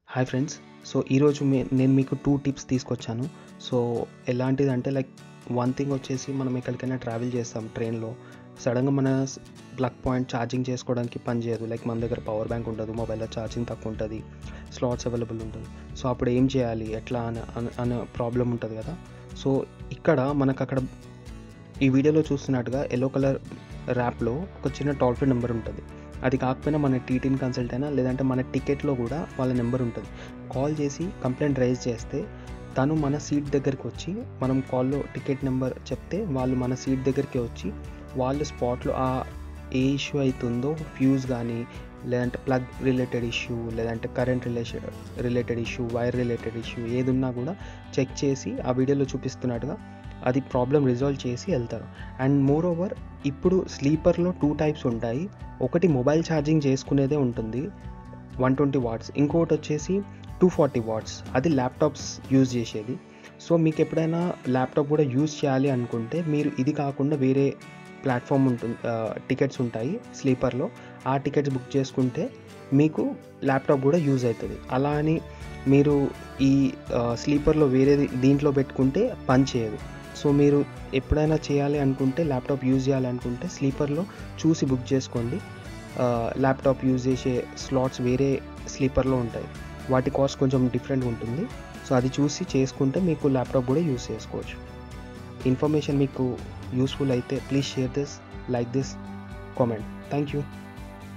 hi friends so ఈరోజు మే నేను మీకు టూ టిప్స్ తీసుకొచ్చాను సో ఎలాంటిదంటే లైక్ వన్ థింగ్ వచ్చేసి మనం ఎక్కడికైనా ట్రావెల్ చేస్తాం ట్రైన్లో సడన్గా మన ప్లగ్ పాయింట్ ఛార్జింగ్ చేసుకోవడానికి పని చేయదు లైక్ మన దగ్గర పవర్ బ్యాంక్ ఉండదు మొబైల్లో ఛార్జింగ్ తక్కువ ఉంటుంది స్లాట్స్ అవైలబుల్ ఉంటుంది సో అప్పుడు ఏం చేయాలి ఎట్లా అని అన- అనే ప్రాబ్లం ఉంటుంది కదా సో ఇక్కడ మనకు అక్కడ ఈ వీడియోలో చూస్తున్నట్టుగా ఎల్లో కలర్ ర్యాప్లో ఒక చిన్న టోల్ ఫ్రీ నెంబర్ ఉంటుంది అది కాకపోయినా మన టీటీన్ కన్సల్ట్ అయినా లేదంటే మన టికెట్లో కూడా వాళ్ళ నెంబర్ ఉంటుంది కాల్ చేసి కంప్లైంట్ రైజ్ చేస్తే తను మన సీట్ దగ్గరికి వచ్చి మనం కాల్లో టికెట్ నెంబర్ చెప్తే వాళ్ళు మన సీట్ దగ్గరికి వచ్చి వాళ్ళు స్పాట్లో ఆ ఏ ఇష్యూ అవుతుందో ఫ్యూజ్ కానీ లేదంటే ప్లగ్ రిలేటెడ్ ఇష్యూ లేదంటే current relation related issue wire related issue ఏది ఉన్నా కూడా చెక్ చేసి ఆ వీడియోలో చూపిస్తున్నట్టుగా అది ప్రాబ్లం రిజాల్వ్ చేసి వెళ్తారు అండ్ మోర్ ఓవర్ ఇప్పుడు స్లీపర్లో టూ టైప్స్ ఉంటాయి ఒకటి మొబైల్ ఛార్జింగ్ చేసుకునేదే ఉంటుంది వన్ ట్వంటీ వాట్స్ ఇంకోటి వచ్చేసి టూ ఫార్టీ వాట్స్ అది ల్యాప్టాప్స్ యూజ్ చేసేది సో మీకు ఎప్పుడైనా ల్యాప్టాప్ కూడా యూజ్ చేయాలి అనుకుంటే మీరు ఇది కాకుండా వేరే ప్లాట్ఫామ్ ఉంటుంది టికెట్స్ ఉంటాయి స్లీపర్లో ఆ టికెట్స్ బుక్ చేసుకుంటే మీకు ల్యాప్టాప్ కూడా యూజ్ అవుతుంది అలా అని మీరు ఈ స్లీపర్లో వేరేది దీంట్లో పెట్టుకుంటే పని చేయదు సో మీరు ఎప్పుడైనా చేయాలి అనుకుంటే ల్యాప్టాప్ యూజ్ చేయాలి అనుకుంటే స్లీపర్లో చూసి బుక్ చేసుకోండి ల్యాప్టాప్ యూజ్ చేసే స్లాట్స్ వేరే స్లీపర్లో ఉంటాయి వాటి కాస్ట్ కొంచెం డిఫరెంట్గా ఉంటుంది సో అది చూసి చేసుకుంటే మీకు ల్యాప్టాప్ కూడా యూజ్ చేసుకోవచ్చు ఇన్ఫర్మేషన్ మీకు యూస్ఫుల్ అయితే please share this like this comment thank you